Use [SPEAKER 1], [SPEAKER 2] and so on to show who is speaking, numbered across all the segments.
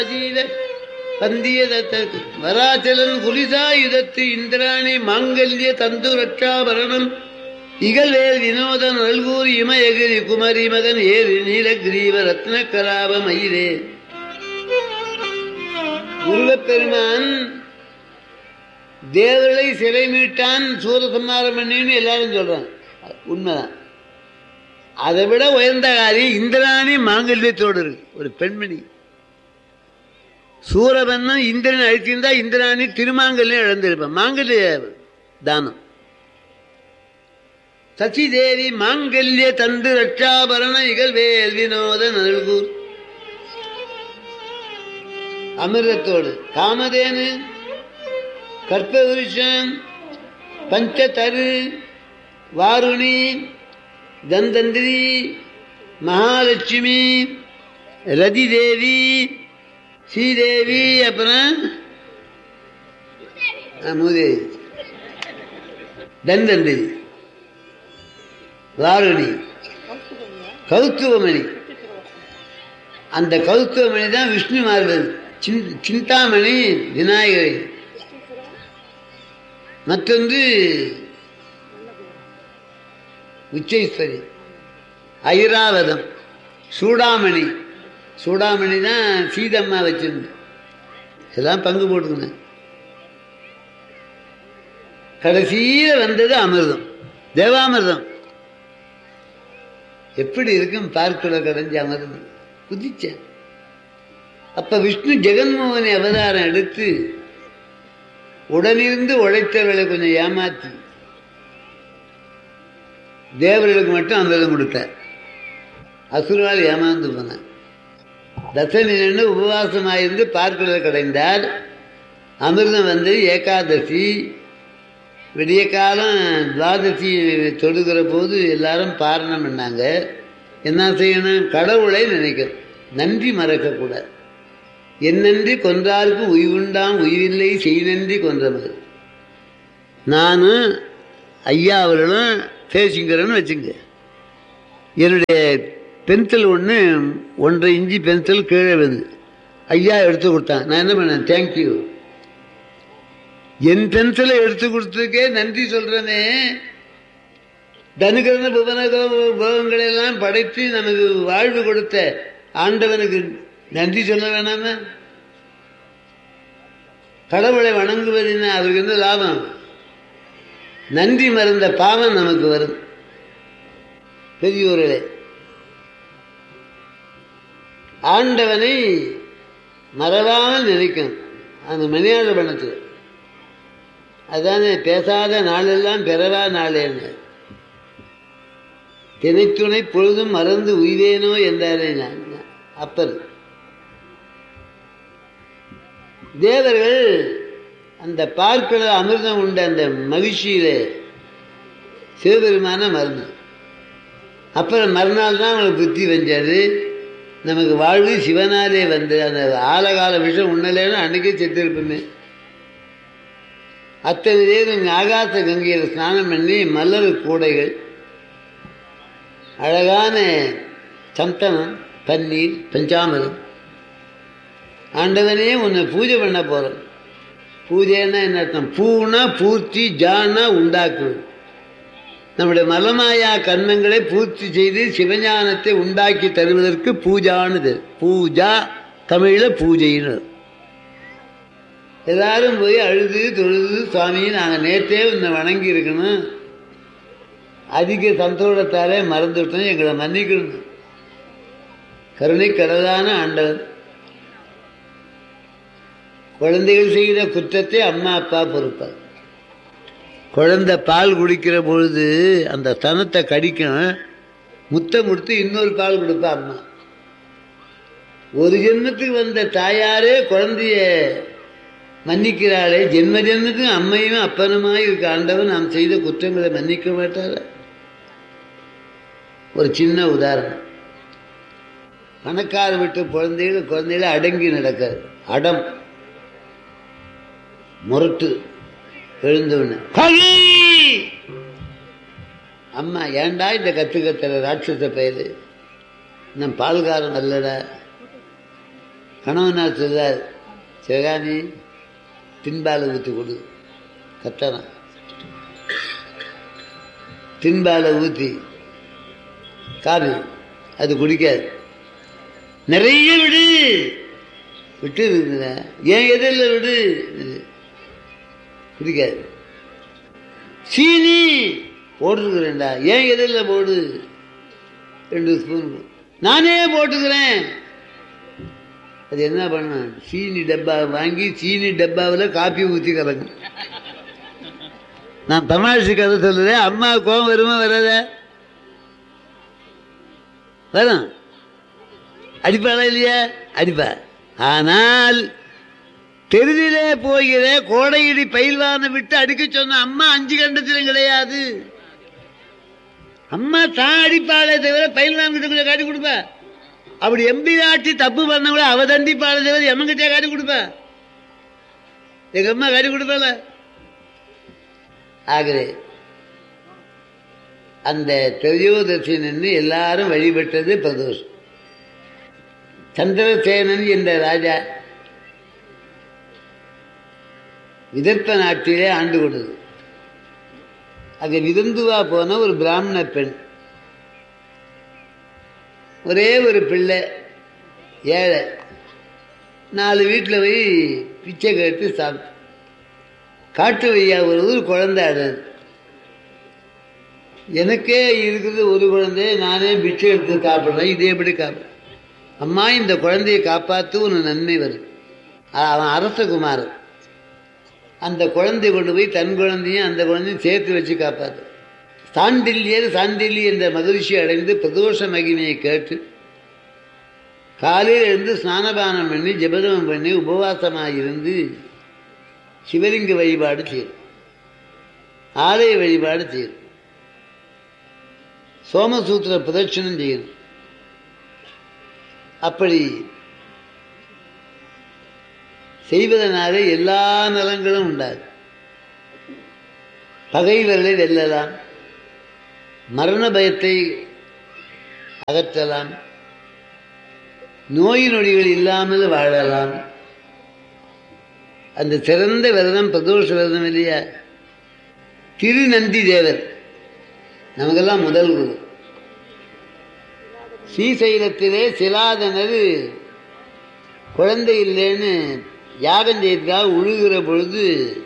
[SPEAKER 1] ஜீவ பந்தியதத்த வராச்சலன் குலிசாயுதத்து இந்திராணி மாங்கல்ய தந்து ரட்சாபரணம் இகழ்வேல் வினோதன் நல்கூர் இமயகிரி குமரி மகன் ஏறு நீலகிரீவ ரத்ன கலாப மயிலே முருகப்பெருமான் தேவர்களை சிறை மீட்டான் சூரசம்மாரம் பண்ணின்னு எல்லாரும் சொல்றான் உண்மைதான் அதை விட உயர்ந்த காரியம் இந்திராணி மாங்கல்யத்தோடு இருக்கு ஒரு பெண்மணி சூரபன்னும் இந்திரன் அழிச்சிருந்தா இந்திராணி திருமாங்கல்யம் இழந்திருப்பான் மாங்கல்ய தானம் சசிதேவி மாங்கல்ய தந்து ரட்சாபரண இகழ்வேல் வினோத நல்கூர் அமிர்தத்தோடு காமதேனு கற்பவிருஷம் பஞ்சதரு வாருணி தந்தந்திரி மகாலட்சுமி ரதி தேவி ஸ்ரீதேவி அப்புறம் ஆ, மூதேவி தந்தந்திரி வாருணி கௌத்துவமணி அந்த கௌத்துவமணி தான் விஷ்ணு மார்பது சின்- சிந்தாமணி விநாயகரை மற்றொன்று உச்சைஸ்வரி ஐராவதம் சூடாமணி சூடாமணி தான் சீதம்மா வச்சிருந்து எல்லாம் பங்கு போட்டுக்கணும் கடைசியில் வந்தது அமிர்தம் தேவாமிர்தம் எப்படி இருக்கும் பார்க்கல கடைஞ்ச அமிர்தம் குதிச்சேன் அப்ப விஷ்ணு ஜெகன்மோகனை அவதாரம் எடுத்து உடனிருந்து உழைத்தவர்களை கொஞ்சம் ஏமாத்தி தேவர்களுக்கு மட்டும் அமிர்தம் கொடுத்தார் அசுரால் ஏமாந்து போனார் தசமி நின்று உபவாசமாயிருந்து பார்க்கிறத கடைந்தார் அமிர்தம் வந்து ஏகாதசி விடிய காலம் துவாதசி தொடுகிற போது எல்லாரும் பாரணம் பண்ணாங்க என்ன செய்யணும் கடவுளை நினைக்கணும் நன்றி மறக்கக்கூடாது என்னன்றி கொன்றாருக்கு உய்வுண்டாம் உய்வில்லை செய் நன்றி கொன்றவர் நானும் ஐயா அவர்களும் பேசிங்கிறேன்னு வச்சுங்க என்னுடைய பென்சில் ஒன்று ஒன்றரை இன்ச்சு பென்சில் கீழே வந்து ஐயா எடுத்து கொடுத்தான் நான் என்ன பண்ணேன் தேங்க்யூ என் பென்சிலை எடுத்து கொடுத்ததுக்கே நன்றி சொல்றேனே தனுகரண புவன போகங்களை எல்லாம் படைத்து நமக்கு வாழ்வு கொடுத்த ஆண்டவனுக்கு நன்றி சொல்ல வேணாம கடவுளை வணங்குவதுன்னா அவருக்கு என்ன லாபம் நன்றி மறந்த பாவம் நமக்கு வரும் பெரியோர்களே ஆண்டவனை மறவாமல் நினைக்கும் அந்த மணியாள பணத்தில் அதானே பேசாத நாளெல்லாம் பிறவா நாளேன்னு தினைத்துணை பொழுதும் மறந்து உய்வேனோ என்றாரே நான் அப்பர் தேவர்கள் அந்த பார்க்கிற அமிர்தம் உண்ட அந்த மகிழ்ச்சியில சிவபெருமான மருந்து அப்புறம் மறுநாள் தான் அவங்களுக்கு புத்தி வந்தது நமக்கு வாழ்வு சிவனாலே வந்து அந்த ஆலகால விஷம் உண்ணலைன்னு அன்னைக்கே செத்திருப்போமே அத்தனை பேர் இங்கே ஆகாச கங்கையில் ஸ்நானம் பண்ணி மலர் கூடைகள் அழகான சந்தனம் பன்னீர் பஞ்சாமிரம் ஆண்டவனே உன்னை பூஜை பண்ண போகிறோம் பூஜைன்னா என்ன அர்த்தம் பூனா பூர்த்தி ஜானா உண்டாக்குவது நம்முடைய மலமாயா கர்மங்களை பூர்த்தி செய்து சிவஞானத்தை உண்டாக்கி தருவதற்கு பூஜானுது பூஜா தமிழில் பூஜைன்னு எல்லாரும் போய் அழுது தொழுது சுவாமி நாங்கள் நேற்றே உன்னை வணங்கி இருக்கணும் அதிக சந்தோஷத்தாலே மறந்துவிட்டோம் எங்களை மன்னிக்கணும் கருணை கடலான ஆண்டவர் குழந்தைகள் செய்த குற்றத்தை அம்மா அப்பா பொறுப்பார் குழந்தை பால் குடிக்கிற பொழுது அந்த ஸ்தனத்தை கடிக்கும் முத்தம் கொடுத்து இன்னொரு பால் கொடுப்பா அம்மா ஒரு ஜென்மத்துக்கு வந்த தாயாரே குழந்தைய மன்னிக்கிறாளே ஜென்ம ஜென்மத்துக்கு அம்மையும் அப்பனுமாய் இருக்க ஆண்டவன் நாம் செய்த குற்றங்களை மன்னிக்க மாட்டார ஒரு சின்ன உதாரணம் பணக்கார விட்டு குழந்தைகள் குழந்தைகள் அடங்கி நடக்காது அடம் முரட்டு எழுந்தவன அம்மா ஏன்டா இந்த கத்து கத்துற ராட்சச பெயரு நம் பால்காரன் அல்லடா கணவனார் சொல்றார் சிவகாமி தின்பாலை ஊற்றி கொடு கத்தனா தின்பாலை ஊற்றி காபி அது குடிக்காது நிறைய விடு விட்டு இருக்குங்க ஏன் எதிரில் விடு குடிக்காது சீனி போட்டுருக்குறேன்டா ஏன் எதிரில் போடு ரெண்டு ஸ்பூன் நானே போட்டுக்கிறேன் அது என்ன பண்ண சீனி டப்பா வாங்கி சீனி டப்பாவில் காப்பி ஊற்றி கலங்க நான் தமாஷு கதை சொல்லுறேன் அம்மா கோவம் வருமா வராத வரும் அடிப்பாளா இல்லையா அடிப்பா ஆனால் தெருவிலே போகிற கோடையிடி பயில்வானை விட்டு அடிக்க சொன்ன அம்மா அஞ்சு கண்டத்திலும் கிடையாது அம்மா தான் அடிப்பாளே தவிர பயில்வான் கிட்ட கொஞ்சம் காட்டி கொடுப்பா அப்படி எம்பி ஆட்டி தப்பு பண்ணவங்கள அவ தண்டிப்பாளே தவிர எம்மங்கிட்டே காட்டி கொடுப்பா எங்க அம்மா காட்டி கொடுப்பாள ஆகவே அந்த திரையோதசி நின்று எல்லாரும் வழிபட்டது பிரதோஷம் சந்திரசேனன் என்ற ராஜா விதர்ப்ப நாட்டிலே ஆண்டு கொண்டது அங்கே விருந்துவா போன ஒரு பிராமண பெண் ஒரே ஒரு பிள்ளை ஏழை நாலு வீட்டில் போய் பிச்சை கேட்டு சாப்பிட்டு காட்டு வையா ஒரு ஒரு குழந்தை அடது எனக்கே இருக்குது ஒரு குழந்தை நானே பிச்சை எடுத்து சாப்பிட்றேன் இதே எப்படி காப்பேன் அம்மா இந்த குழந்தையை காப்பாற்று ஒரு நன்மை வருது அவன் அரசகுமாரன் அந்த குழந்தை கொண்டு போய் தன் குழந்தையும் அந்த குழந்தையும் சேர்த்து வச்சு காப்பாற்று சாண்டில்யர் சாண்டில்லி என்ற மகிழ்ச்சி அடைந்து பிரதோஷ மகிமையை கேட்டு காலையில் இருந்து ஸ்நானபானம் பண்ணி ஜபதமம் பண்ணி உபவாசமாக இருந்து சிவலிங்க வழிபாடு செய்யும் ஆலய வழிபாடு செய்யும் சோமசூத்திர பிரதட்சணம் செய்யணும் அப்படி செய்வதனாலே எல்லா நலங்களும் உண்டாது பகைவர்களை வெல்லலாம் மரண பயத்தை அகற்றலாம் நோய் நொடிகள் இல்லாமல் வாழலாம் அந்த சிறந்த விரதம் பிரதோஷ விரதம் இல்லையா திருநந்தி தேவர் நமக்கெல்லாம் முதல் குரு ஸ்ரீசைலத்திலே சிலாதனர் குழந்தை இல்லைன்னு யாகம் செய்ததாக உழுகிற பொழுது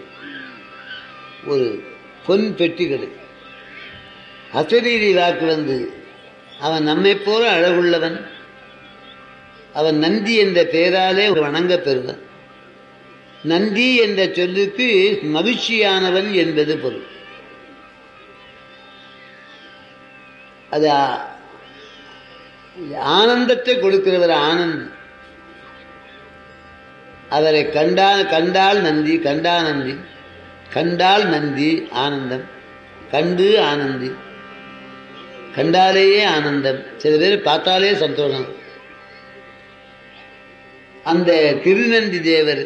[SPEAKER 1] ஒரு பொன் பெட்டி கிடைக்கும் அசரீரி வாக்கு வந்து அவன் நம்மை போல அழகுள்ளவன் அவன் நந்தி என்ற பெயராலே வணங்க பெறுவன் நந்தி என்ற சொல்லுக்கு மகிழ்ச்சியானவன் என்பது பொருள் அது ஆனந்தத்தை கொடுக்கிறவர் ஆனந்த் அவரை கண்டால் கண்டால் நந்தி கண்டா நந்தி கண்டால் நந்தி ஆனந்தம் கண்டு ஆனந்தி கண்டாலேயே ஆனந்தம் சில பேர் பார்த்தாலே சந்தோஷம் அந்த திருநந்தி தேவர்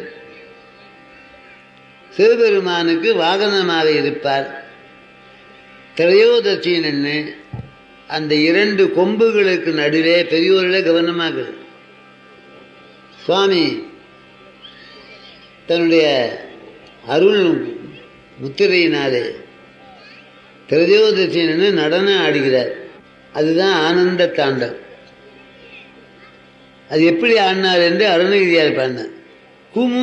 [SPEAKER 1] சிவபெருமானுக்கு வாகனமாக இருப்பார் திரையோதசி நின்று அந்த இரண்டு கொம்புகளுக்கு நடுவே பெரியோர்களே கவனமாக சுவாமி தன்னுடைய அருள் முத்திரையினாலே திரையோதசி நின்று நடனம் ஆடுகிறார் அதுதான் ஆனந்த தாண்டம் அது எப்படி ஆடினார் என்று அருணகிரியார் பாடினார் குமு